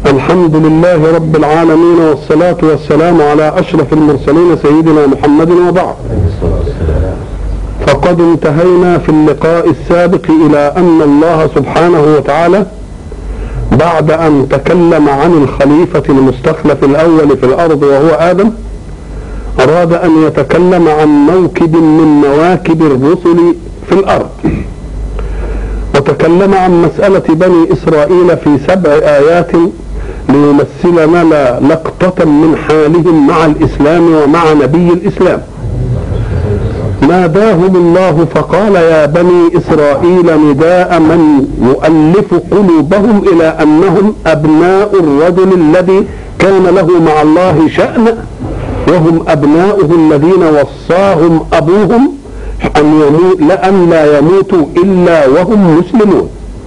الحمد لله رب العالمين والصلاة والسلام على أشرف المرسلين سيدنا محمد وبعد فقد انتهينا في اللقاء السابق إلى أن الله سبحانه وتعالى بعد أن تكلم عن الخليفة المستخلف الأول في الأرض وهو آدم أراد أن يتكلم عن موكب من مواكب الرسل في الأرض وتكلم عن مسألة بني إسرائيل في سبع آيات ليمثل لنا لقطة من حالهم مع الإسلام ومع نبي الإسلام ناداهم الله فقال يا بني إسرائيل نداء من يؤلف قلوبهم إلى أنهم أبناء الرجل الذي كان له مع الله شأن وهم أبناؤه الذين وصاهم أبوهم أن يموت لأن لا يموتوا إلا وهم مسلمون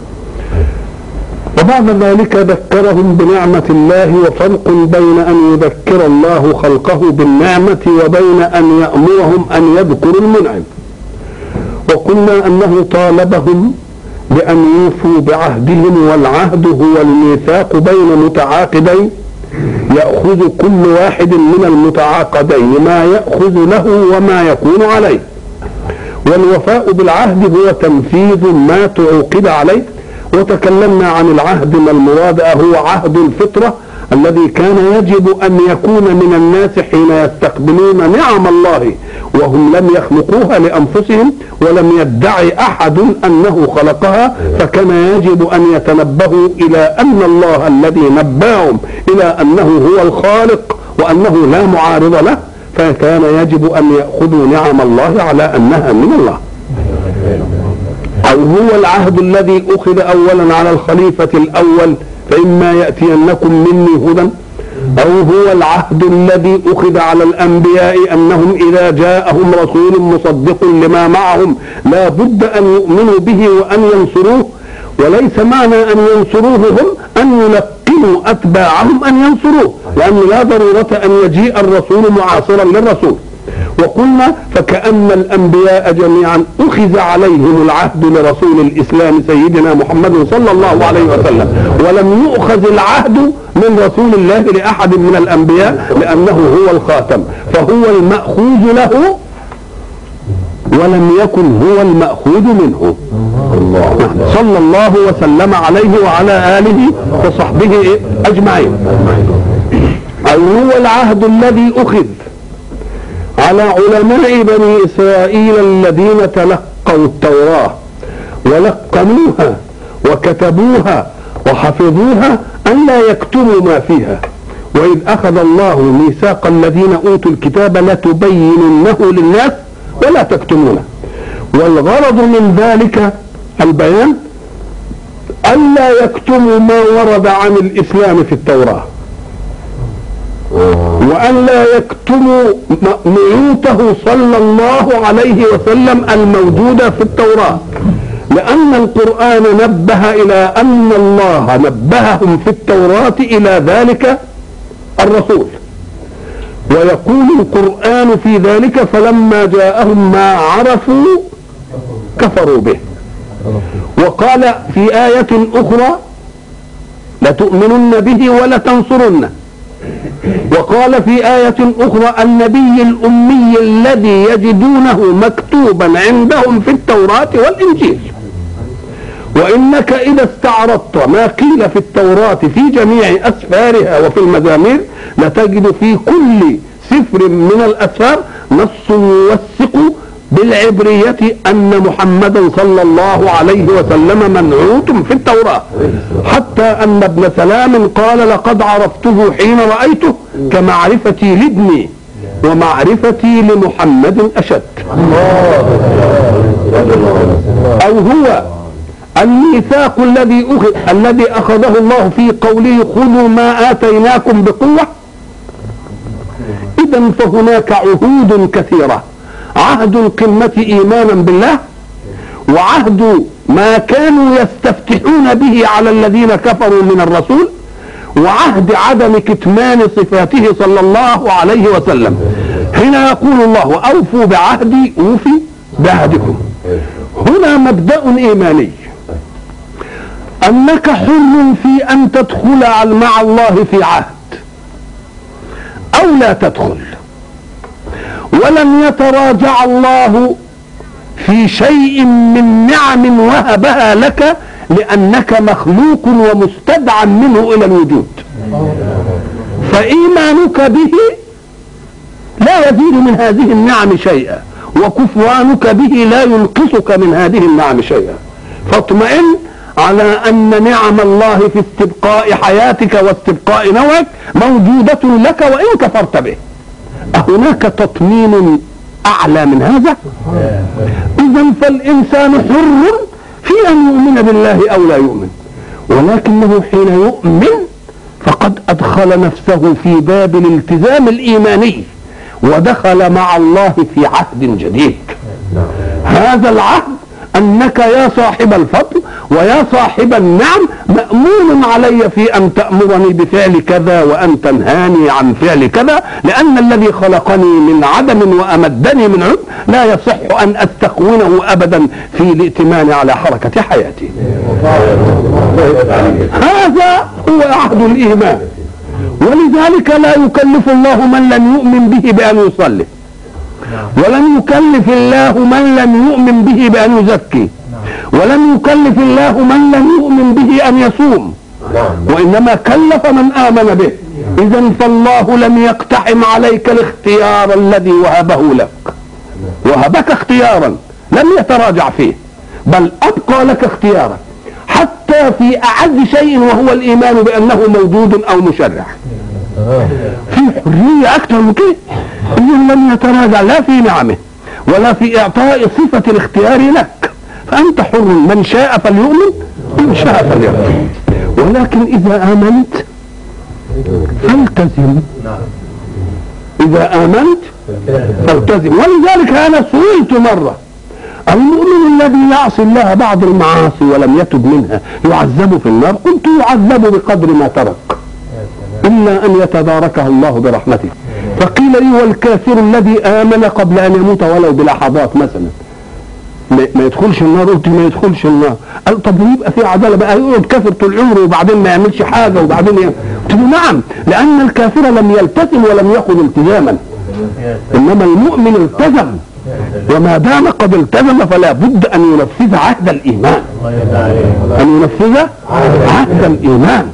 وبعد ذلك ذكرهم بنعمة الله وفرق بين أن يذكر الله خلقه بالنعمة وبين أن يأمرهم أن يذكروا المنعم وقلنا أنه طالبهم بأن يوفوا بعهدهم والعهد هو الميثاق بين متعاقدين يأخذ كل واحد من المتعاقدين ما يأخذ له وما يكون عليه والوفاء بالعهد هو تنفيذ ما تعوقد عليه وتكلمنا عن العهد ما المراد هو عهد الفطرة الذي كان يجب أن يكون من الناس حين يستقبلون نعم الله وهم لم يخلقوها لأنفسهم ولم يدعي أحد أنه خلقها فكان يجب أن يتنبهوا إلى أن الله الذي نباهم إلى أنه هو الخالق وأنه لا معارض له فكان يجب أن يأخذوا نعم الله على أنها من الله أو هو العهد الذي أخذ أولا على الخليفة الأول فإما يأتينكم مني هدى أو هو العهد الذي أخذ على الأنبياء أنهم إذا جاءهم رسول مصدق لما معهم لا بد أن يؤمنوا به وأن ينصروه وليس معنى أن ينصروه هم أن يلقنوا أتباعهم أن ينصروه لأن لا ضرورة أن يجيء الرسول معاصرا للرسول وقلنا فكأن الأنبياء جميعا أخذ عليهم العهد لرسول الإسلام سيدنا محمد صلى الله عليه وسلم ولم يؤخذ العهد من رسول الله لأحد من الأنبياء لأنه هو الخاتم فهو المأخوذ له ولم يكن هو المأخوذ منه الله صلى الله وسلم عليه وعلى آله وصحبه أجمعين أو هو العهد الذي أخذ على علماء بني إسرائيل الذين تلقوا التوراة ولقنوها وكتبوها وحفظوها أن لا يكتموا ما فيها وإذ أخذ الله ميثاق الذين أوتوا الكتاب لتبيننه للناس ولا تكتمونه والغرض من ذلك البيان ألا يكتموا ما ورد عن الإسلام في التوراة وأن لا يكتموا نعوته صلى الله عليه وسلم الموجودة في التوراة لأن القرآن نبه إلى أن الله نبههم في التوراة إلى ذلك الرسول ويقول القرآن في ذلك فلما جاءهم ما عرفوا كفروا به وقال في آية أخرى لتؤمنن به ولتنصرنه وقال في آية أخرى النبي الأمي الذي يجدونه مكتوبا عندهم في التوراة والإنجيل وإنك إذا استعرضت ما قيل في التوراة في جميع أسفارها وفي المزامير لتجد في كل سفر من الأسفار نص يوثق بالعبرية أن محمدا صلى الله عليه وسلم منعوت في التوراة حتى أن ابن سلام قال لقد عرفته حين رأيته كمعرفتي لابني ومعرفتي لمحمد أشد أو هو الميثاق الذي أخذ الذي أخذه الله في قوله خذوا ما آتيناكم بقوة إذا فهناك عهود كثيرة عهد القمة إيمانا بالله وعهد ما كانوا يستفتحون به على الذين كفروا من الرسول وعهد عدم كتمان صفاته صلى الله عليه وسلم حين يقول الله أوفوا بعهدي أوفي بعهدكم هنا مبدأ إيماني انك حر في ان تدخل مع الله في عهد او لا تدخل ولن يتراجع الله في شيء من نعم وهبها لك لانك مخلوق ومستدعى منه الى الوجود فايمانك به لا يزيد من هذه النعم شيئا وكفرانك به لا ينقصك من هذه النعم شيئا فاطمئن على ان نعم الله في استبقاء حياتك واستبقاء نوعك موجودة لك وان كفرت به أهناك تطمين أعلى من هذا إذا فالإنسان حر في أن يؤمن بالله أو لا يؤمن ولكنه حين يؤمن فقد أدخل نفسه في باب الالتزام الإيماني ودخل مع الله في عهد جديد هذا العهد انك يا صاحب الفضل ويا صاحب النعم مامون علي في ان تامرني بفعل كذا وان تنهاني عن فعل كذا لان الذي خلقني من عدم وامدني من عدم لا يصح ان استخونه ابدا في الائتمان على حركه حياتي هذا هو عهد الايمان ولذلك لا يكلف الله من لم يؤمن به بان يصلي ولم يكلف الله من لم يؤمن به بأن يزكي ولم يكلف الله من لم يؤمن به أن يصوم وإنما كلف من آمن به إذا فالله لم يقتحم عليك الاختيار الذي وهبه لك وهبك اختيارا لم يتراجع فيه بل أبقى لك اختيارا حتى في أعز شيء وهو الإيمان بأنه موجود أو مشرع في حرية أكثر من كده إذا لم يتراجع لا في نعمه ولا في إعطاء صفة الاختيار لك فأنت حر من شاء فليؤمن من شاء فليكفر ولكن إذا آمنت فالتزم إذا آمنت فالتزم ولذلك أنا سئلت مرة المؤمن الذي يعصي الله بعض المعاصي ولم يتب منها يعذب في النار قلت يعذب بقدر ما ترك إلا أن يتداركه الله برحمته فقيل لي والكافر الذي آمن قبل أن يموت ولو بلحظات مثلا ما يدخلش النار قلت ما يدخلش النار قال طب يبقى في عداله بقى يقعد كافر طول عمره وبعدين ما يعملش حاجه وبعدين ي... قلت له نعم لان الكافر لم يلتزم ولم ياخذ التزاما انما المؤمن التزم وما دام قد التزم فلا بد ان ينفذ عهد الايمان ان ينفذ عهد الايمان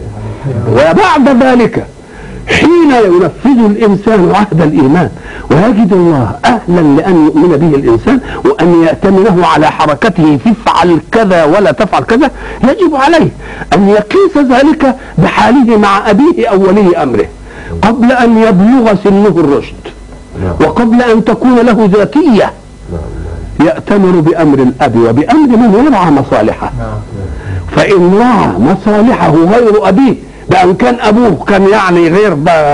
وبعد ذلك حين ينفذ الانسان عهد الايمان ويجد الله اهلا لان يؤمن به الانسان وان ياتمنه على حركته افعل كذا ولا تفعل كذا يجب عليه ان يقيس ذلك بحاله مع ابيه او ولي امره قبل ان يبلغ سنه الرشد وقبل ان تكون له ذاتيه يأتمر بأمر الأب وبأمر من يرعى مصالحه فإن رعى مصالحه غير أبيه بأن كان أبوه كان يعني غير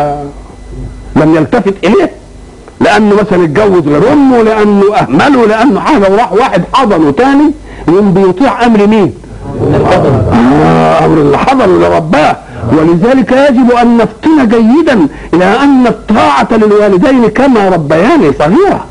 لم يلتفت إليه لأنه مثلا اتجوز غير أمه لأنه أهمله لأنه حاجة وراح واحد حضنه تاني يوم بيطيع أمر مين؟ آه أمر اللي حضنه اللي رباه ولذلك يجب أن نفتن جيدا إلى أن الطاعة للوالدين كما ربياني صغيرة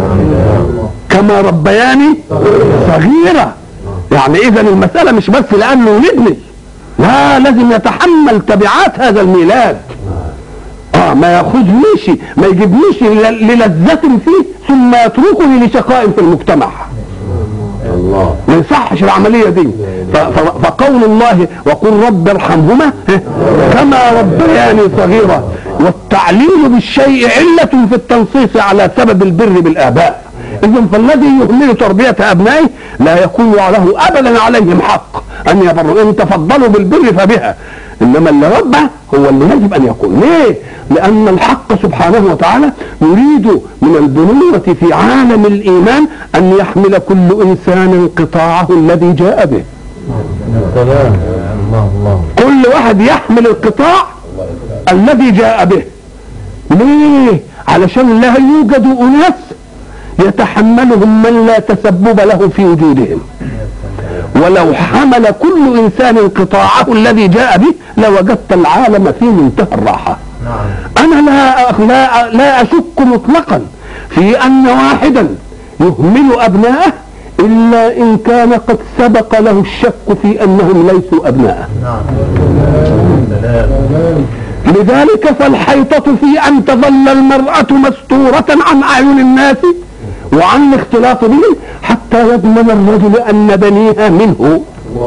كما ربياني صغيرة يعني إذا المسألة مش بس لأنه ولدني لا لازم يتحمل تبعات هذا الميلاد اه ما ياخذنيش ما يجيبنيش للذة فيه ثم يتركني لشقاء في المجتمع الله ما يصحش العملية دي فقول الله وقل رب ارحمهما كما ربياني صغيرة والتعليل بالشيء علة في التنصيص على سبب البر بالآباء إذا فالذي يهمل تربية أبنائه لا يكون له أبدا عليهم حق أن يبروا إن تفضلوا بالبر فبها إنما اللي ربى هو اللي يجب أن يكون ليه؟ لأن الحق سبحانه وتعالى يريد من البنوة في عالم الإيمان أن يحمل كل إنسان قطاعه الذي جاء به كل واحد يحمل القطاع الذي جاء به ليه؟ علشان لا يوجد أناس يتحملهم من لا تسبب له في وجودهم ولو حمل كل انسان قطاعه الذي جاء به لوجدت العالم في منتهى الراحه انا لا لا لا اشك مطلقا في ان واحدا يهمل ابنائه إلا إن كان قد سبق له الشك في أنهم ليسوا أبناءه لذلك فالحيطة في أن تظل المرأة مستورة عن أعين الناس وعن الاختلاط بهم حتى يضمن الرجل أن بنيها منه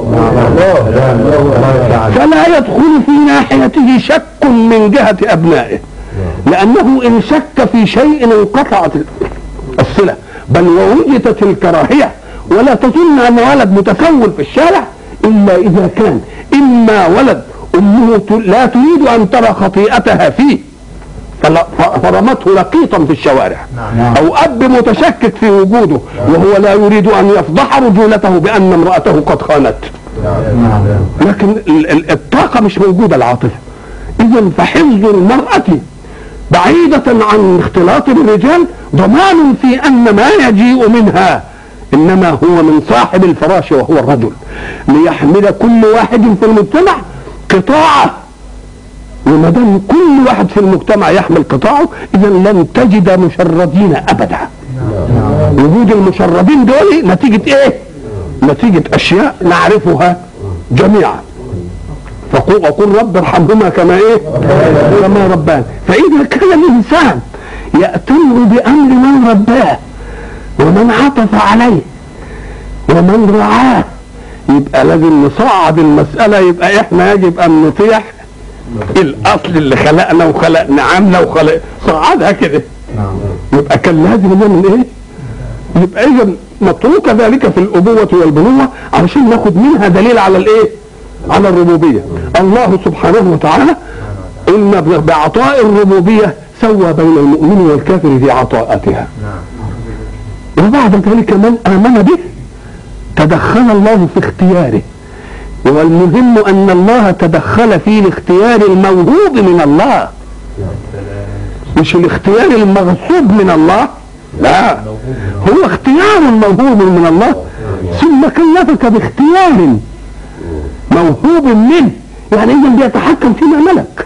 فلا يدخل في ناحيته شك من جهة أبنائه لأنه إن شك في شيء انقطعت الصلة بل ووجدت الكراهية ولا تظن أن ولد متسول في الشارع إلا إذا كان إما ولد أمه لا تريد أن ترى خطيئتها فيه فرمته لقيطا في الشوارع او اب متشكك في وجوده وهو لا يريد ان يفضح رجولته بان امراته قد خانت لكن الطاقه مش موجوده العاطفه اذا فحفظ المراه بعيدة عن اختلاط الرجال ضمان في أن ما يجيء منها إنما هو من صاحب الفراش وهو الرجل ليحمل كل واحد في المجتمع قطاعه وما دام كل واحد في المجتمع يحمل قطاعه اذا لن تجد مشردين ابدا وجود المشردين دول نتيجه ايه نتيجه اشياء نعرفها جميعا وقل رب ارحمهما كما ايه كما ربان فاذا كان الانسان يأتمر بامر من رباه ومن عطف عليه ومن رعاه يبقى لازم نصعد المسألة يبقى احنا يجب ان نطيع الاصل اللي خلقنا وخلق نعمنا وخلق صعدها كده يبقى كان لازم نعمل ايه يبقى اذا متروك ذلك في الابوة والبنوة علشان ناخد منها دليل على الايه على الربوبية الله سبحانه وتعالى قلنا بعطاء الربوبية سوى بين المؤمن والكافر في عطاءاتها وبعد ذلك من آمن به تدخل الله في اختياره والمهم أن الله تدخل في الاختيار الموهوب من الله مش الاختيار المغصوب من الله لا هو اختيار موهوب من الله ثم كلفك باختيار موهوب منه يعني اذا بيتحكم فيما ملك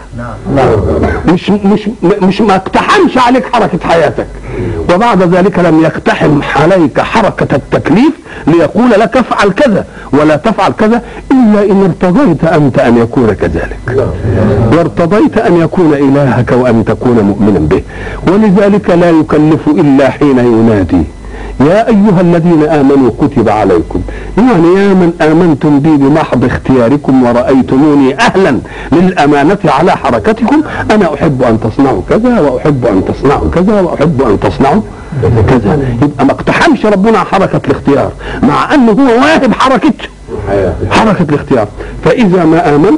مش مش مش ما اقتحمش عليك حركه حياتك وبعد ذلك لم يقتحم عليك حركه التكليف ليقول لك افعل كذا ولا تفعل كذا الا ان ارتضيت انت ان يكون كذلك وارتضيت ان يكون الهك وان تكون مؤمنا به ولذلك لا يكلف الا حين ينادي يا أيها الذين آمنوا كتب عليكم يعني يا من آمنتم بي بمحض اختياركم ورأيتموني أهلا للأمانة على حركتكم أنا أحب أن تصنعوا كذا وأحب أن تصنعوا كذا وأحب أن تصنعوا كذا يبقى ما اقتحمش ربنا حركة الاختيار مع أنه هو واهب حركة حركة الاختيار فإذا ما آمنت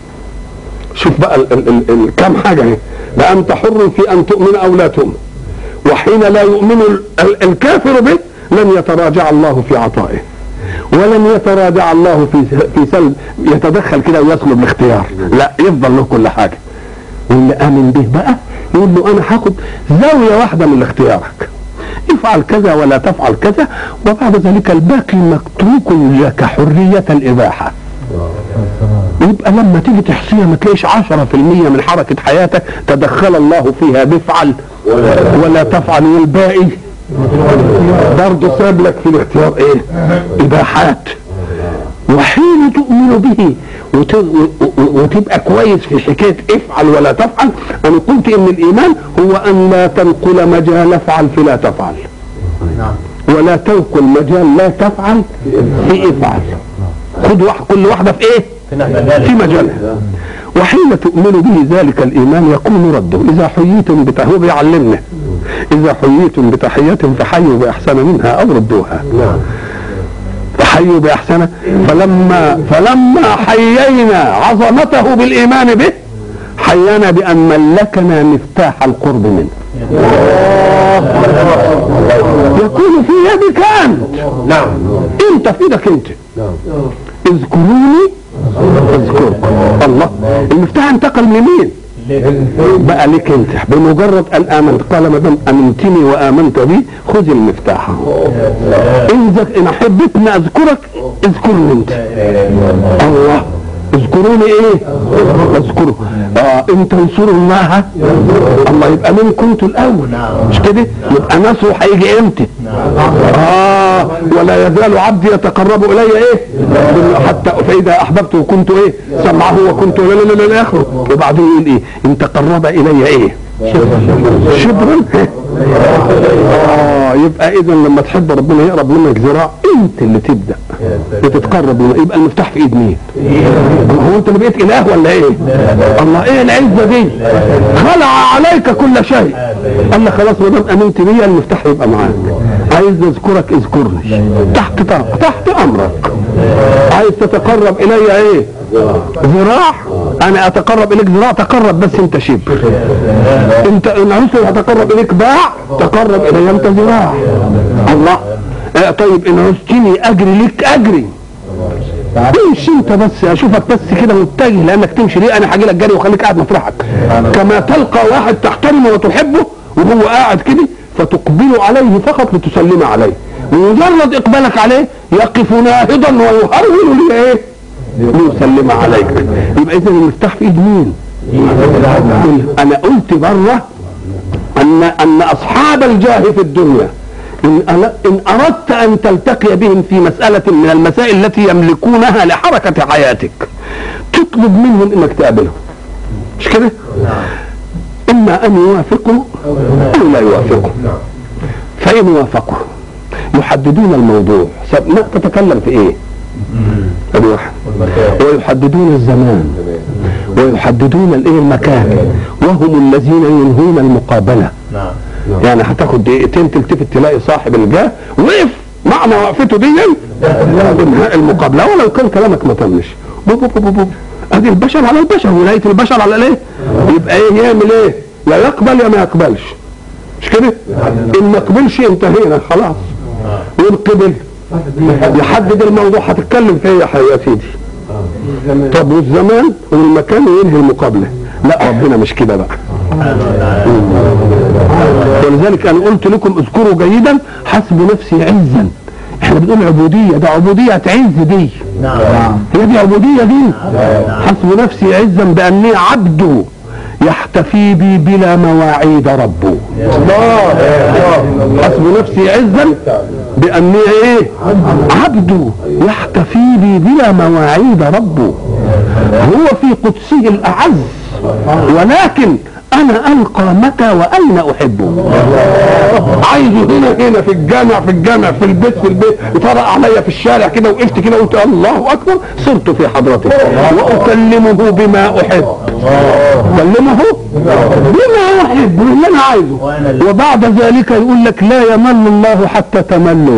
شوف بقى ال ال ال كم حاجة اهي لأنت حر في أن تؤمن أو لا تؤمن وحين لا يؤمن الكافر به لن يتراجع الله في عطائه ولن يتراجع الله في في سلب يتدخل كده ويسلب الاختيار لا يفضل له كل حاجه واللي امن به بقى يقول له انا هاخد زاويه واحده من اختيارك افعل كذا ولا تفعل كذا وبعد ذلك الباقي متروك لك حريه الاباحه يبقى لما تيجي تحصيها ما تلاقيش 10% من حركه حياتك تدخل الله فيها بفعل ولا تفعل والباقي برضه ساب لك في الاختيار ايه اباحات وحين تؤمن به وتبقى كويس في حكايه افعل ولا تفعل انا قلت ان الايمان هو ان لا تنقل مجال افعل فلا تفعل ولا تنقل مجال لا تفعل في افعل خد واحد كل واحده في ايه في مجالها وحين تؤمن به ذلك الايمان يكون رده اذا حييتم بتحيه هو بيعلمنا اذا حييتم بتحيه فحيوا باحسن منها او ردوها فحيوا باحسن فلما فلما حيينا عظمته بالايمان به حيانا بان ملكنا مفتاح القرب منه يكون في يدك انت نعم انت في ايدك انت نعم اذكروني اذكركم الله المفتاح انتقل لمين بقى لك انت بمجرد ان امنت قال ما دام امنتني وامنت بي خذ المفتاح ان ان احبتني اذكرك اذكرني انت الله اذكروني ايه اذكره اه ان تنصروا الله الله يبقى من كنت الاول مش كده يبقى نصره هيجي امتى اه اه ولا يزال عبدي يتقرب الي ايه حتى فاذا احببته كنت ايه سمعه وكنت لا لا لا لا اخره وبعدين يقول ايه ان تقرب الي ايه شبرا اه يبقى اذا لما تحب ربنا يقرب منك ذراع انت اللي تبدا وتتقرب منه يبقى المفتاح في ايد مين؟ هو انت اللي بقيت اله ولا ايه؟ الله ايه العزه دي؟ خلع عليك كل شيء قال لك خلاص ما دام امنت بيا المفتاح يبقى معاك عايز اذكرك اذكرني تحت تحت امرك عايز تتقرب الي ايه؟ ذراع انا اتقرب اليك ذراع تقرب بس انت شبر انت ان عرفت اتقرب اليك باع تقرب الي انت ذراع الله آه طيب ان عرفتني اجري لك اجري امشي انت بس اشوفك بس كده متجه لانك تمشي ليه انا هاجي لك جري واخليك قاعد مطرحك كما تلقى واحد تحترمه وتحبه وهو قاعد كده فتقبل عليه فقط لتسلم عليه بمجرد اقبالك عليه يقف ناهضا ويهرول لايه؟ ليسلم عليك يبقى اذا المفتاح في ايد مين؟ انا قلت بره ان ان اصحاب الجاه في الدنيا إن, إن أردت أن تلتقي بهم في مسألة من المسائل التي يملكونها لحركة حياتك تطلب منهم إنك تقابلهم مش كده؟ إما أن يوافقوا أو لا يوافقوا فإن وافقوا يحددون الموضوع ما تتكلم في إيه؟ ادي واحد ويحددون الزمان ويحددون الايه المكان وهم الذين ينهون المقابله يعني هتاخد دقيقتين تلتفت تلاقي صاحب الجاه وقف معنى وقفته دي انهاء المقابله ولو كان كلامك ما تمش ادي البشر على البشر ولايه البشر على الايه يبقى ايه يعمل ايه لا يقبل يا ما يقبلش مش كده ان ما قبلش انتهينا خلاص وان قبل يحدد الموضوع هتتكلم في ايه يا سيدي طب والزمان والمكان ينهي المقابله لا ربنا مش كده بقى ولذلك انا قلت لكم اذكروا جيدا حسب نفسي عزا احنا بنقول عبودية ده عبودية عز دي هي دي عبودية دي حسب نفسي عزا باني عبد يحتفي بي بلا مواعيد ربه الله حسب نفسي عزا باني ايه عبد يحتفي بي بلا مواعيد ربه هو في قدسه الاعز ولكن انا القى متى واين احبه عايزه هنا هنا في الجامع في الجامع في البيت في البيت يطرق عليا في الشارع كده وقفت كده وقلت الله اكبر صرت في حضرته واكلمه بما احب اكلمه بما احب اللي انا عايزه وبعد ذلك يقول لك لا يمل الله حتى تملوا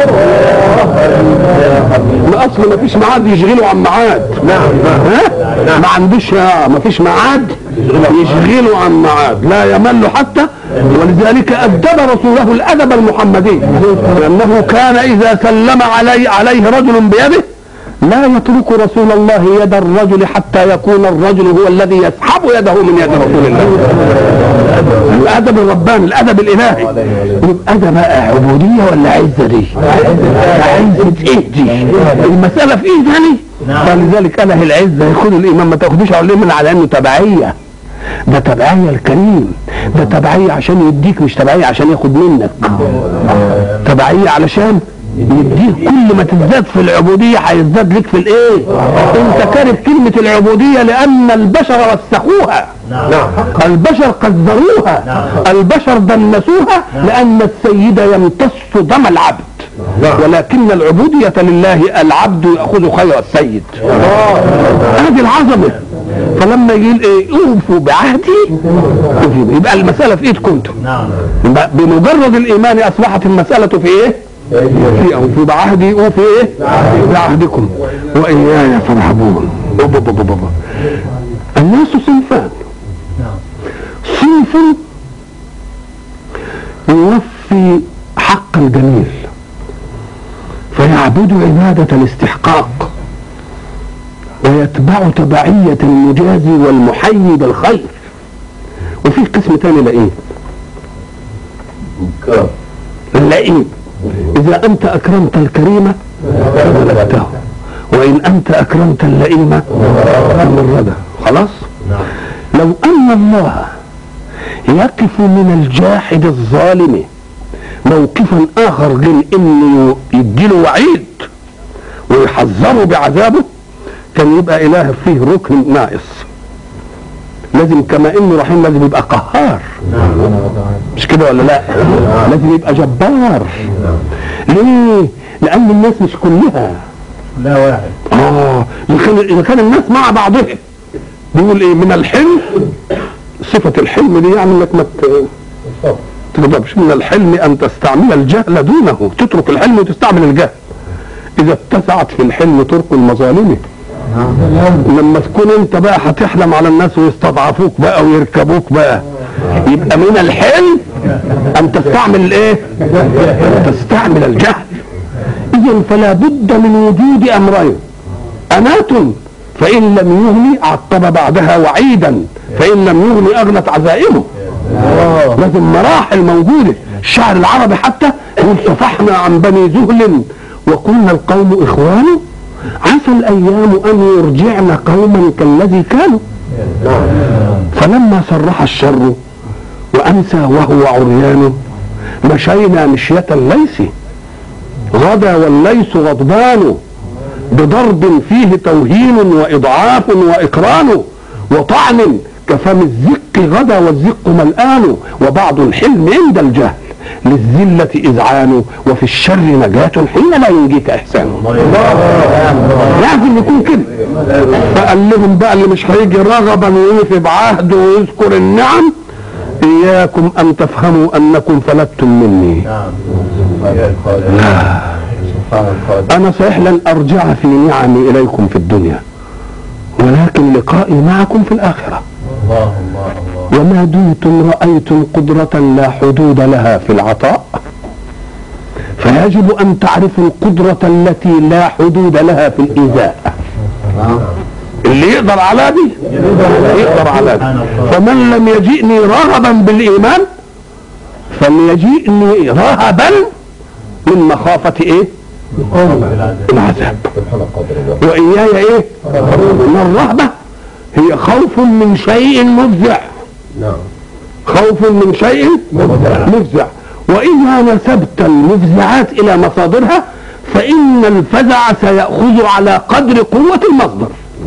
ما اصل ما فيش ميعاد يشغله عن ميعاد نعم ها ما عندوش ما فيش ميعاد يشغله عن ميعاد لا يمل حتى ولذلك أدب رسوله الأدب المحمدي لأنه كان إذا سلم علي عليه رجل بيده لا يترك رسول الله يد الرجل حتى يكون الرجل هو الذي يسحب يده من يد رسول الله الادب الرباني الادب الالهي يبقى ده بقى عبوديه ولا عزه دي؟ عزه ايه دي؟ المساله في ايه ثاني؟ فلذلك اله العزه ياخذ الامام ما تاخدوش عليه من على انه تبعيه ده تبعية الكريم ده تبعية عشان يديك مش تبعية عشان ياخد منك تبعية علشان يديك كل ما تزداد في العبودية هيزداد لك في الايه انت كارف كلمة العبودية لان البشر وسخوها البشر قذروها البشر دنسوها لان السيد يمتص دم العبد ولكن العبودية لله العبد يأخذ خير السيد هذه العظمة فلما يقول ايه اوفوا بعهدي يبقى المسألة في ايدكم انتم بمجرد الايمان اصبحت المسألة في ايه في او في بعهدي اوفي ايه بعهدكم واياي فارهبون الناس صنفان صنف يوفي حق الجميل فيعبد عبادة الاستحقاق ويتبع تبعية المجازي والمحيي بالخير وفي قسم ثاني لئيم اللئيم إذا أنت أكرمت الكريم فملكته وإن أنت أكرمت اللئيم فمرده خلاص لو أن الله يقف من الجاحد الظالم موقفا اخر غير انه يديله وعيد ويحذره بعذابه كان يبقى اله فيه ركن ناقص لازم كما انه رحيم لازم يبقى قهار مش كده ولا لا لازم يبقى جبار ليه لان الناس مش كلها لا واحد اه يمكن اذا كان الناس مع بعضها بيقول ايه من الحلم صفة الحلم دي يعني انك ما ت- تغضبش من الحلم ان تستعمل الجهل دونه تترك الحلم وتستعمل الجهل اذا اتسعت في الحلم ترك المظالم لما تكون انت بقى هتحلم على الناس ويستضعفوك بقى ويركبوك بقى يبقى من الحلم ان تستعمل الايه تستعمل الجهل اذا فلا بد من وجود امرين انات فان لم يغني عقب بعدها وعيدا فان لم يغني اغنت عزائمه لازم مراحل موجوده الشعر العربي حتى يقول صفحنا عن بني زهل وكنا القوم اخوان عسى الايام ان يرجعن قوما كالذي كانوا فلما صرح الشر وامسى وهو عريان مشينا مشية الليث غدا والليث غضبان بضرب فيه توهين واضعاف واقران وطعن كفم الزق غدا والزق ملآن وبعض الحلم عند الجهل للذلة إذعان وفي الشر نجاة حين لا ينجيك إحسان لازم يكون كده فقال لهم بقى اللي مش هيجي رغبا ويوفي بعهده ويذكر النعم إياكم أن تفهموا أنكم فلتم مني نعم يا القادر سبحان القادر أنا صحيح لن أرجع في نعمي إليكم في الدنيا ولكن لقائي معكم في الآخرة الله الله الله وما دمتم رأيتم قدرة لا حدود لها في العطاء فيجب أن تعرفوا القدرة التي لا حدود لها في الإيذاء اللي يقدر على دي يقدر على دي فمن لم يجئني رغبا بالإيمان فليجئني رهبا من مخافة إيه؟ العذاب سبحان القادر وإياي إيه؟ إن الرهبة هي خوف من شيء مفزع نعم خوف من شيء مفزع وإذا نسبت المفزعات إلى مصادرها فإن الفزع سيأخذ على قدر قوة المصدر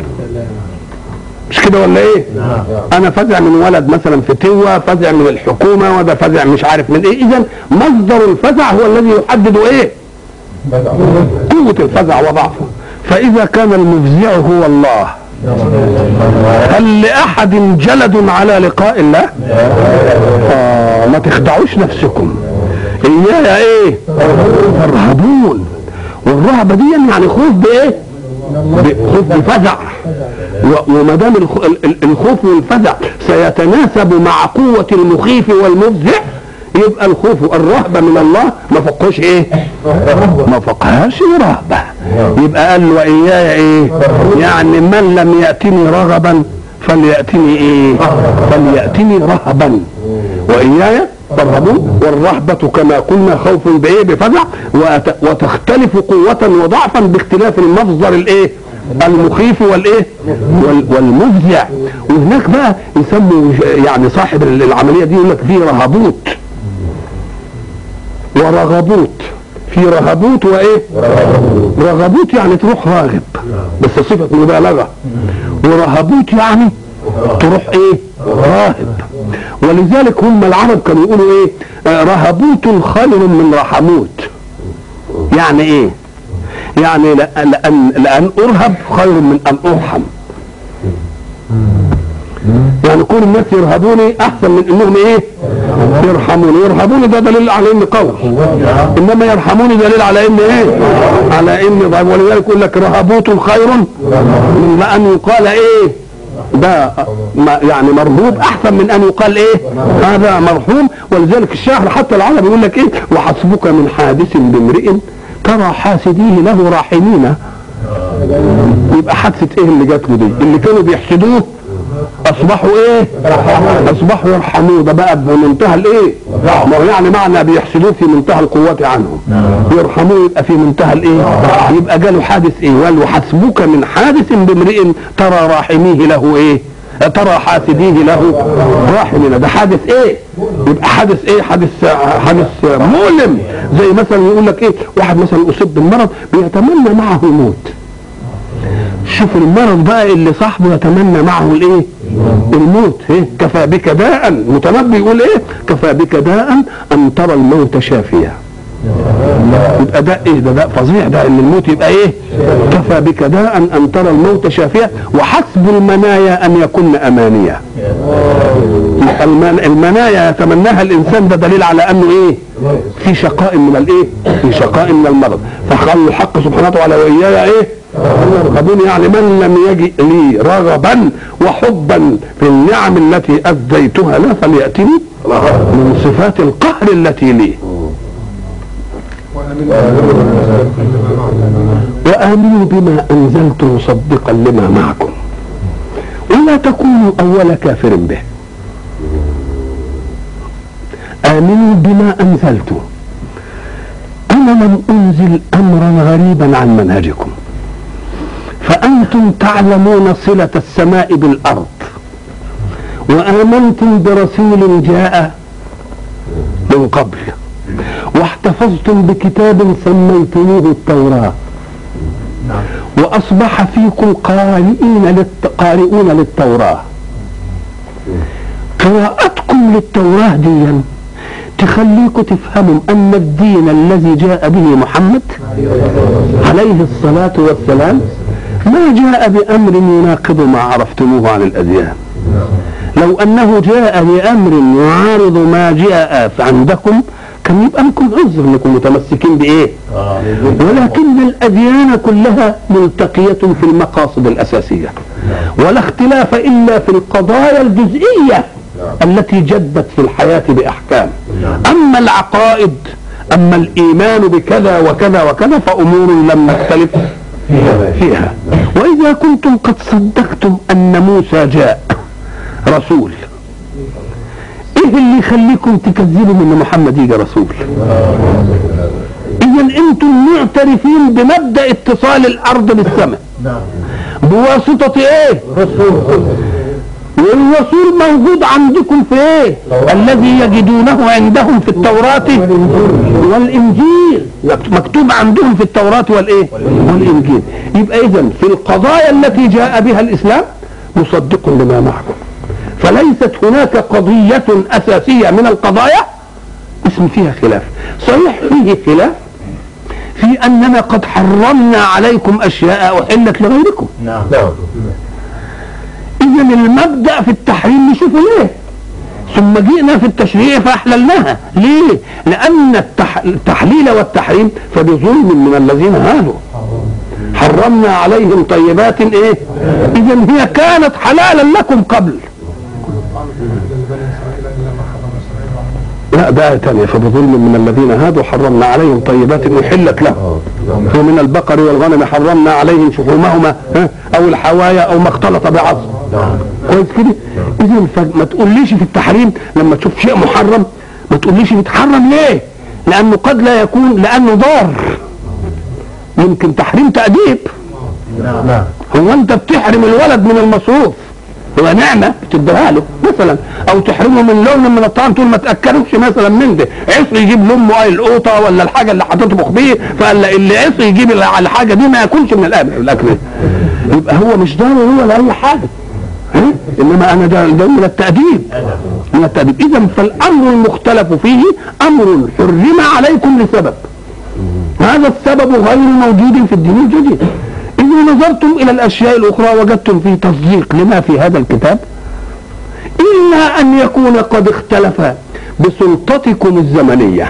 مش كده ولا ايه انا فزع من ولد مثلا في توة فزع من الحكومة وده فزع مش عارف من ايه اذا مصدر الفزع هو الذي يحدد ايه قوة الفزع وضعفه فاذا كان المفزع هو الله هل لأحد جلد على لقاء الله آه ما تخدعوش نفسكم إياي إيه ترهبون والرهبة دي يعني خوف بإيه ب- خوف بفزع و- وما دام الخ- ال- ال- الخوف والفزع سيتناسب مع قوة المخيف والمفزع يبقى الخوف الرهبة من الله ما فوقهاش ايه ما فوقهاش رهبة يبقى قال له وإياي ايه يعني من لم يأتني رغبا فليأتني ايه فليأتني رهبا وإياي ترهبون والرهبة كما قلنا خوف بإيه بفزع وت- وتختلف قوة وضعفا باختلاف المصدر الإيه المخيف والإيه وال- والمفزع وهناك بقى يسموا ج- يعني صاحب ال- العملية دي يقول لك فيه رهبوت ورغبوت في رهبوت وايه رغبوت يعني تروح راغب بس صفة مبالغة ورهبوت يعني تروح ايه راهب ولذلك هم العرب كانوا يقولوا ايه آه، رهبوت خير من رحموت يعني ايه يعني لأ- لأن, لأن أرهب خير من أن أرحم يعني كل الناس يرهبوني أحسن من إنهم إيه يرحموني يرهبوني ده دليل على إني قوي إنما يرحموني دليل على إني إيه على إني ضعيف ولذلك يقول لك رهبوت خير من أن يقال إيه ده ما يعني مرهوب احسن من ان يقال ايه هذا مرحوم ولذلك الشاعر حتى العرب يقول لك ايه وحسبك من حادث بامرئ ترى حاسديه له راحمين يبقى حادثه ايه اللي جات له دي اللي كانوا بيحسدوه اصبحوا ايه اصبحوا يرحموه ده بقى بمنتهى الايه ما هو يعني معنى بيحسدوه في منتهى القوة عنهم يرحموه يبقى في منتهى الايه يبقى جاله حادث ايه قال وحسبك من حادث بامرئ ترى راحميه له ايه يا ترى حاسديه له راحمنا ده حادث ايه يبقى حادث ايه حادث حادث مؤلم زي مثلا يقول لك ايه واحد مثلا اصيب بالمرض بيتمنى معه الموت شوف المرض بقى اللي صاحبه يتمنى معه الايه الموت إيه؟ كفى بك داء المتنبي يقول ايه كفى بك داء ان ترى الموت شافيا يبقى ده ايه ده ده فظيع ده ان الموت يبقى ايه كفى بك داء ان ترى الموت شافيا وحسب المنايا ان يكن امانيا يبقى المن- المنايا يتمناها الانسان ده دليل على انه ايه في شقاء من الايه في شقاء من المرض فقال الحق سبحانه وتعالى واياي ايه يرغبون يعني من لم يجئ لي رغبا وحبا في النعم التي اديتها له فلياتني من صفات القهر التي لي وآمنوا بما أنزلت مصدقا لما معكم ولا تكونوا أول كافر به آمنوا بما أنزلت أنا لم أنزل أمرا غريبا عن منهجكم فأنتم تعلمون صلة السماء بالأرض وآمنتم برسول جاء من قبل واحتفظتم بكتاب سميتموه التوراة وأصبح فيكم قارئين للت... قارئون للتوراة قراءتكم للتوراة دي تخليكم تفهموا أن الدين الذي جاء به محمد عليه الصلاة والسلام ما جاء بأمر يناقض ما عرفتموه عن الأديان لو أنه جاء بأمر يعارض ما جاء عندكم كان يبقى لكم عذر انكم متمسكين بايه؟ ولكن الاديان كلها ملتقيه في المقاصد الاساسيه ولا اختلاف الا في القضايا الجزئيه التي جدت في الحياه باحكام اما العقائد اما الايمان بكذا وكذا وكذا فامور لم نختلف فيها واذا كنتم قد صدقتم ان موسى جاء رسول ايه اللي يخليكم تكذبوا ان محمد يجي رسول اذا انتم معترفين بمبدا اتصال الارض بالسماء بواسطه ايه والرسول موجود عندكم في ايه الذي يجدونه عندهم في التوراة والانجيل مكتوب عندهم في التوراة والايه والانجيل يبقى اذا في القضايا التي جاء بها الاسلام مصدق لما معكم فليست هناك قضية أساسية من القضايا اسم فيها خلاف صحيح فيه خلاف في أننا قد حرمنا عليكم أشياء أحلت لغيركم نعم إذا المبدأ في التحريم نشوفه ليه ثم جئنا في التشريع فأحللناها ليه لأن التح... التحليل والتحريم فبظلم من الذين هادوا حرمنا عليهم طيبات ايه اذا هي كانت حلالا لكم قبل لا ده تانية فبظلم من الذين هادوا حرمنا عليهم طيبات احلت لهم ومن البقر والغنم حرمنا عليهم شحومهما ها؟ او الحوايا او ما اختلط بعظم كويس كده اذا فما تقوليش في التحريم لما تشوف شيء محرم ما تقوليش بيتحرم ليه لانه قد لا يكون لانه ضار يمكن تحريم تأديب نعم هو انت بتحرم الولد من المصروف هو نعمة بتديها له مثلا او تحرمه من لون من الطعام تقول ما تاكلوش مثلا من ده عصر يجيب لامه اي القوطه ولا الحاجه اللي هتطبخ بيه فقال اللي عصر يجيب الحاجه دي ما ياكلش من الأكل- الاكل ده. يبقى هو مش ضارر هو لاي حاجه ها؟ انما انا ده, ده من التاديب من التاديب اذا فالامر المختلف فيه امر حرم عليكم لسبب هذا السبب غير موجود في الدين الجديد إذا نظرتم إلى الأشياء الأخرى وجدتم فيه تصديق لما في هذا الكتاب إلا أن يكون قد اختلف بسلطتكم الزمنية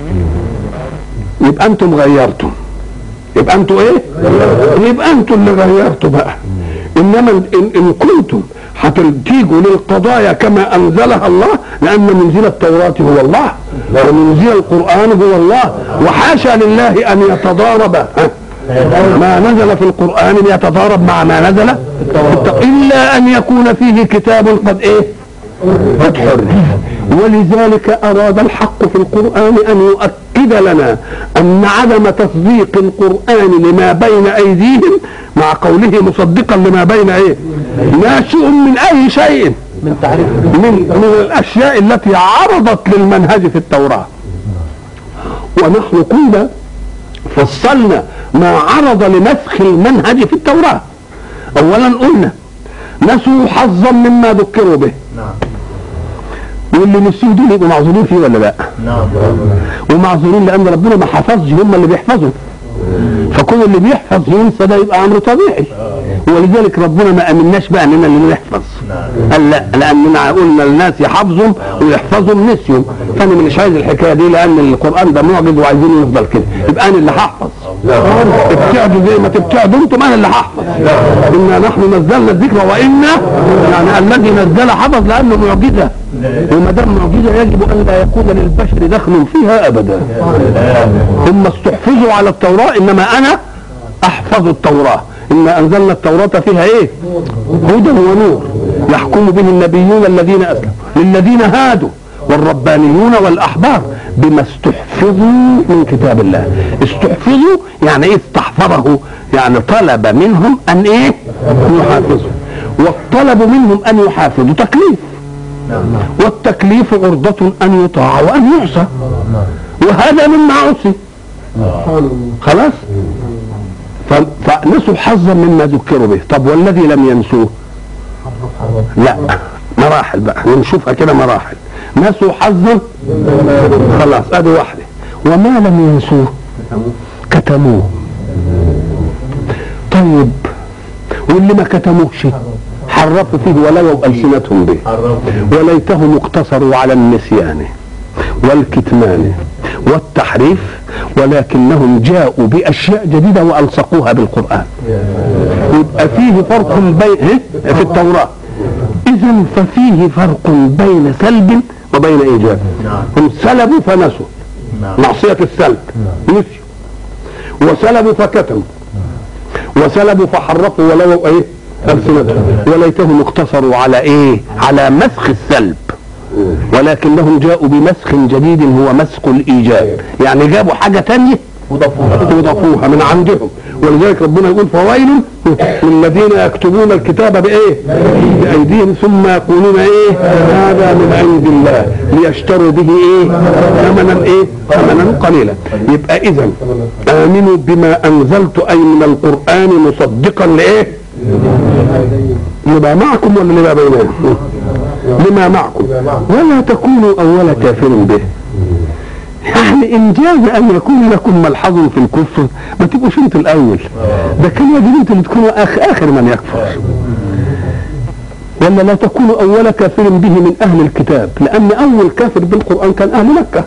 يبقى أنتم غيرتم يبقى أنتم إيه؟ يبقى أنتم اللي غيرتوا بقى إنما إن, إن كنتم هتيجوا للقضايا كما أنزلها الله لأن منزل التوراة هو الله ومنزل القرآن هو الله وحاشا لله أن يتضارب ها؟ ما نزل في القرآن يتضارب مع ما نزل في التق- إلا أن يكون فيه كتاب قد إيه قد حرم ولذلك أراد الحق في القرآن أن يؤكد لنا أن عدم تصديق القرآن لما بين أيديهم مع قوله مصدقا لما بين إيه ناشئ من أي شيء من تعريف من من الاشياء التي عرضت للمنهج في التوراه ونحن كنا فصلنا ما عرض لنسخ المنهج في التوراه اولا قلنا نسوا حظا مما ذكروا به نعم واللي نسيوا دول يبقوا معذورين فيه ولا لا نعم ومعذورين لان ربنا ما حفظش هم اللي بيحفظوا فكل اللي بيحفظ ينسى ده يبقى امر طبيعي ولذلك ربنا ما امناش بقى اننا اللي نحفظ قال لا لاننا قلنا الناس يحفظهم ويحفظهم نسيهم فانا مش عايز الحكايه دي لان القران ده معجز وعايزين يفضل كده يبقى انا اللي هحفظ ابتعدوا زي ما تبتعدوا انتم انا اللي هحفظ انا نحن نزلنا الذكر وانا يعني الذي نزل حفظ لانه معجزه وما دام معجزه يجب ان لا يكون للبشر دخل فيها ابدا هم استحفظوا على التوراه انما انا احفظ التوراه إنا أنزلنا التوراة فيها إيه؟ هدى ونور يحكم به النبيون الذين أسلموا للذين هادوا والربانيون والأحبار بما استحفظوا من كتاب الله استحفظوا يعني إيه استحفظه يعني طلب منهم أن إيه؟ يحافظوا والطلب منهم أن يحافظوا تكليف والتكليف عرضة أن يطاع وأن يعصى وهذا مما عصي خلاص ف- فنسوا حظا مما ذكروا به طب والذي لم ينسوه لا مراحل بقى نشوفها كده مراحل نسوا حظا خلاص ادي واحده وما لم ينسوه كتموه طيب واللي ما كتموهش حرفوا فيه ولو ألسنتهم به وليتهم اقتصروا على النسيان والكتمان والتحريف ولكنهم جاءوا بأشياء جديدة وألصقوها بالقرآن يبقى فيه فرق بين إيه؟ في التوراة إذا ففيه فرق بين سلب وبين إيجاب هم سلبوا فنسوا معصية السلب نسيوا وسلبوا فكتموا وسلبوا فحرفوا ولو ايه ألسنتهم وليتهم اقتصروا على ايه على مسخ السلب ولكنهم جاءوا بمسخ جديد هو مسخ الايجاب يعني جابوا حاجة تانية وضافوها من عندهم ولذلك ربنا يقول فويل للذين يكتبون الكتاب بايه بايديهم ثم يقولون ايه هذا من عند الله ليشتروا به ايه ثمنا ايه ثمنا قليلا يبقى اذا امنوا بما انزلت اي من القران مصدقا لايه لما معكم ولا لما بيننا لما معكم ولا تكونوا اول كافر به يعني ان جاز ان يكون لكم ملحظ في الكفر ما تبقوش انتوا الاول ده كان يجب انتوا اللي تكونوا آخ اخر من يكفر ولا لا تكونوا اول كافر به من اهل الكتاب لان اول كافر بالقران كان اهل مكه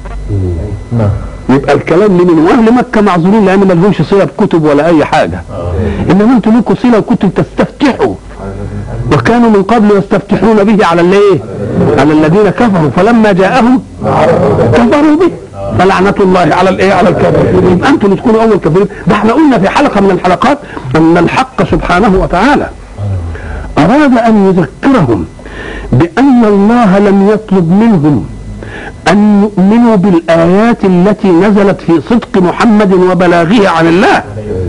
يبقى الكلام لمن واهل مكه معذورين لان ما لهمش صله بكتب ولا اي حاجه انما انتوا لكم صله وكنتم تستفتحوا وكانوا من قبل يستفتحون به على الايه على الذين كفروا فلما جاءهم كفروا به فلعنة الله على الايه على الكافرين يبقى انتم اللي تكونوا اول كافرين ده احنا قلنا في حلقة من الحلقات ان الحق سبحانه وتعالى اراد ان يذكرهم بان الله لم يطلب منهم ان يؤمنوا بالايات التي نزلت في صدق محمد وبلاغه عن الله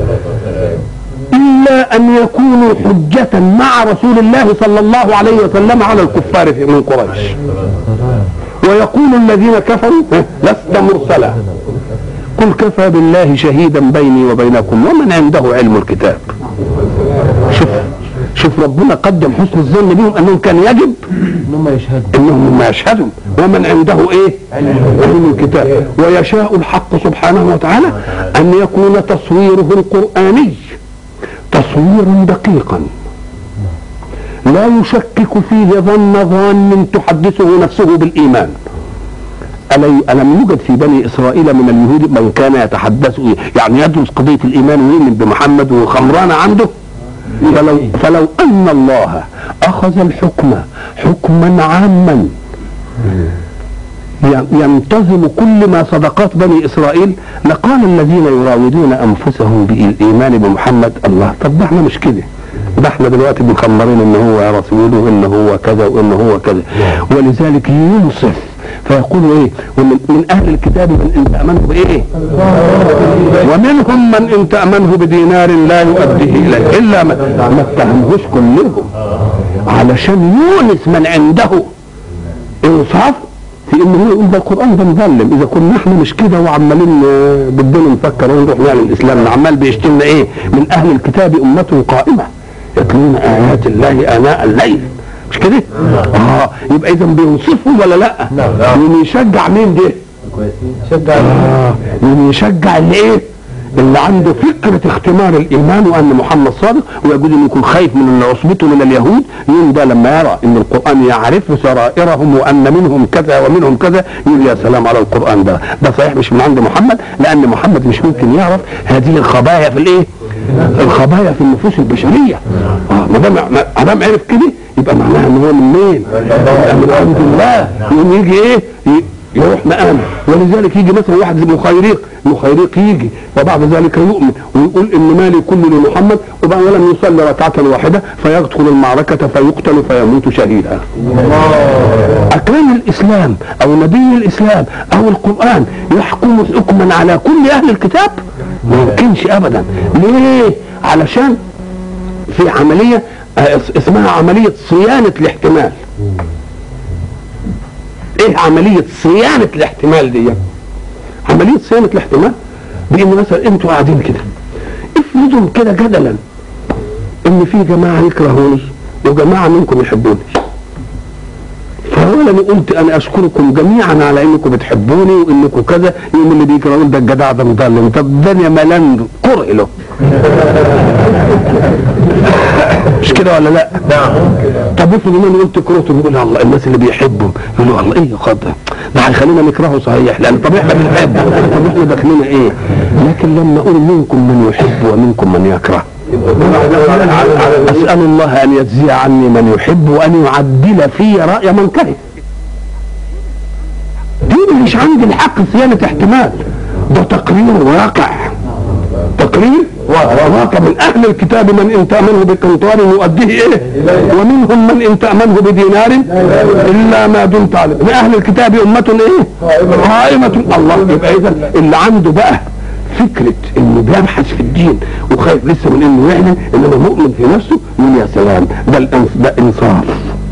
إلا أن يكونوا حجة مع رسول الله صلى الله عليه وسلم على الكفار في- من قريش ويقول الذين كفروا ها، لست مرسلا قل كفى بالله شهيدا بيني وبينكم ومن عنده علم الكتاب شوف شوف ربنا قدم حسن الظن بهم انهم كان يجب انهم يشهدوا انهم ما يشهدوا ومن عنده ايه علم الكتاب ويشاء الحق سبحانه وتعالى ان يكون تصويره القراني تصويرا دقيقا لا يشكك فيه ظن ظان تحدثه نفسه بالايمان ألي- ألم يوجد في بني إسرائيل من اليهود من كان يتحدث يعني يدرس قضية الإيمان ويؤمن بمحمد وخمران عنده فلو, فلو أن الله أخذ الحكم حكما عاما ي- ينتظم كل ما صدقات بني إسرائيل لقال الذين يراودون أنفسهم بالإيمان بمحمد الله طب ده احنا مش كده ده احنا دلوقتي مخمرين ان هو رسول وان هو كذا وان هو كذا ولذلك ينصف فيقول ايه ومن من اهل الكتاب من ان تامنه بايه ومنهم من ان تامنه بدينار لا يؤديه اليه الا ما ما اتهمهوش كلهم علشان يونس من عنده انصاف في ان هو يقول ده القران ده مظلم اذا كنا احنا مش كده وعمالين آه، بدنا نفكر ونروح نعمل الاسلام عمال بيشتمنا ايه من اهل الكتاب امه قائمه يتلون ايات الله اناء الليل مش كده؟ اه يبقى اذا بيوصفهم ولا لا؟ نعم، نعم. يقوم يشجع مين ده؟ كويسين شجع اه يقوم يشجع اللي ايه؟ اللي عنده فكرة اختمار الإيمان وأن محمد صادق ويجوز أن يكون خايف من أن عصبته من اليهود يوم ده لما يرى أن القرآن يعرف سرائرهم وأن منهم كذا ومنهم كذا يقول يا سلام على القرآن ده ده صحيح مش من عند محمد لأن محمد مش ممكن يعرف هذه الخبايا في الإيه؟ الخبايا في النفوس البشرية اه ما دام ما دام عرف كده يبقى معناها ان هو من مين؟ يبقى من عند الله يقوم يجي ايه؟ ي- يروح مقام ولذلك يجي مثلا واحد زي مخيريق مخيريق يجي وبعد ذلك يؤمن ويقول ان مالي كله لمحمد وبعد ولم يصلي ركعة واحدة فيدخل المعركة فيقتل فيموت شهيدا أكرم الإسلام أو نبي الإسلام أو القرآن يحكم حكما على كل أهل الكتاب ما يمكنش أبدا ليه؟ علشان في عملية آه، اس- اسمها عملية صيانة الاحتمال ايه عملية صيانة الاحتمال دي عملية صيانة الاحتمال بان مثلا انتوا قاعدين كده افرضوا كده جدلا ان في جماعة يكرهوني وجماعة منكم يحبوني فاولا قلت انا اشكركم جميعا على انكم بتحبوني وانكم كذا يوم اللي بيكرهوني ده الجدع ده مظلم طب الدنيا ملان كره له مش كده ولا لا؟ نعم طب افرض ان انا قلت كرهته يقول الله الناس اللي بيحبهم يقولوا الله ايه يا خضر ده هيخلينا نكرهه صحيح لان طب احنا بنحبه طب احنا داخلين ايه؟ لكن لما اقول منكم من يحب ومنكم من يكره اسال الله ان يجزي عني من يحب وان يعدل في راي من كره دي مش عندي الحق صيانه احتمال ده تقرير واقع تقرير واقع من اهل الكتاب من ان تامنه بقنطار يؤديه ايه ومنهم من ان تامنه بدينار الا ما دمت عليه من اهل الكتاب امه ايه قائمه الله يبقى اذا اللي عنده بقى فكرة انه بيبحث في الدين وخايف لسه من انه يعلن انما مؤمن في نفسه يقول يا سلام ده الانص- ده انصاف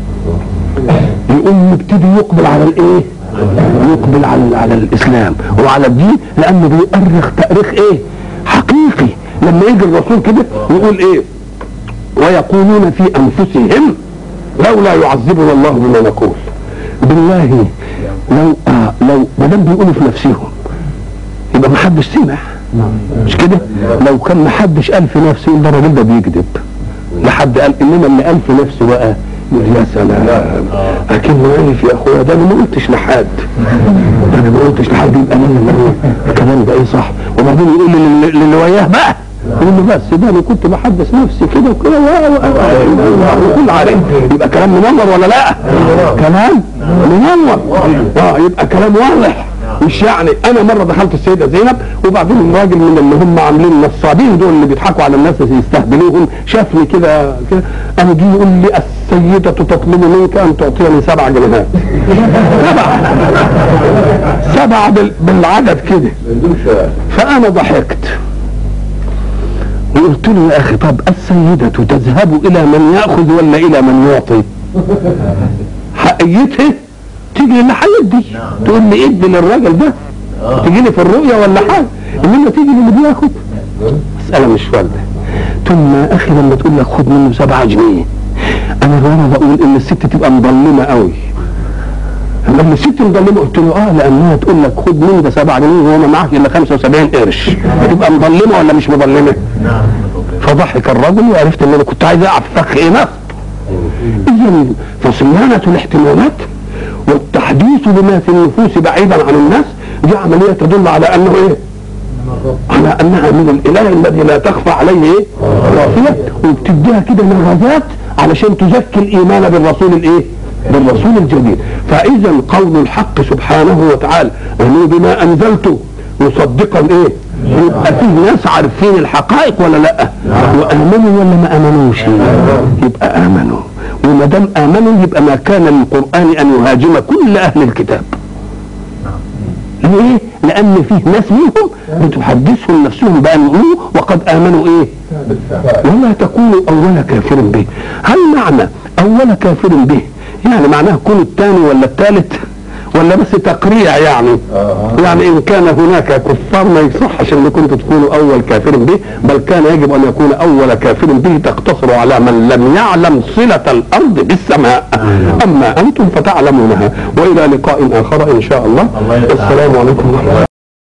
يقوم يبتدي يقبل على الايه يقبل على على الاسلام وعلى الدين لانه بيؤرخ تاريخ ايه حقيقي لما يجي الرسول كده يقول ايه ويقولون في انفسهم لولا يعذبنا الله بما نقول بالله لو آه لو ما دام بيقولوا في نفسهم يبقى ما حدش سمع مش كده لو كان ما حدش قال في نفسه يبقى الراجل ده بيكذب لحد قال انما اللي قال في نفسه بقى يقول يا سلام اكنه عارف يا اخويا ده انا ما قلتش لحد ده انا ما قلتش لحد يبقى مين الكلام ده ايه صح وبعدين يقول للي للي وياه بقى يقول له بس ده انا كنت بحدث نفسي كده وكده و- و- وكل عليه يبقى كلام منور ولا لا؟ كلام منور اه يبقى كلام واضح مش يعني انا مره دخلت السيده زينب وبعدين الراجل من اللي هم عاملين النصابين دول اللي بيضحكوا على الناس يستهبلوهم شافني كده كده قام جه يقول لي السيده تطلب منك ان تعطيني سبع جنيهات سبع سبع بال- بالعدد كده فانا ضحكت وقلت له يا اخي طب السيده تذهب الى من ياخذ ولا الى من يعطي حقيتها تيجي للي هيدي تقول لي ادي للراجل ده تيجي لي في الرؤيه ولا حاجه انما تيجي للي بياخد مساله مش فارده ثم يا اخي لما تقول لك خد منه سبعة جنيه انا وانا بقول ان الست تبقى مظلمه قوي لما الست مظلمه قلت له اه لانها تقول لك خد مني ده 7 جنيه وهو ما معاك الا 75 قرش تبقى مظلمه ولا مش مظلمه؟ فضحك الرجل وعرفت ان انا كنت عايز اقع في فخ ايه نصب اذا فصيانه الاحتمالات والتحديث بما في النفوس بعيدا عن الناس دي عمليه تدل على انه ايه؟ على انها من الاله الذي لا تخفى عليه ايه؟ خافيه وبتديها كده نغزات علشان تزكي الايمان بالرسول الايه؟ بالرسول الجديد فاذا قول الحق سبحانه وتعالى انه بما انزلت مصدقا ايه؟ يبقى في ناس عارفين الحقائق ولا لا؟ وامنوا ولا ما امنوش؟ يبقى امنوا وما دام امنوا يبقى ما كان للقران ان يهاجم كل اهل الكتاب ليه؟ لأن فيه ناس منهم بتحدثهم نفسهم بأن يؤمنوا وقد آمنوا إيه؟ بالفعل ولا تكونوا أول كافر به هل معنى أول كافر به يعني معناه كون الثاني ولا الثالث ولا بس تقريع يعني آه. يعني إن كان هناك كفار ما يصحش أن كنتوا تكونوا أول كافر به بل كان يجب أن يكون أول كافر به تقتصر على من لم يعلم صلة الأرض بالسماء أما أنتم فتعلمونها وإلى لقاء آخر إن شاء الله الله يسعدك. السلام عليكم ورحمة الله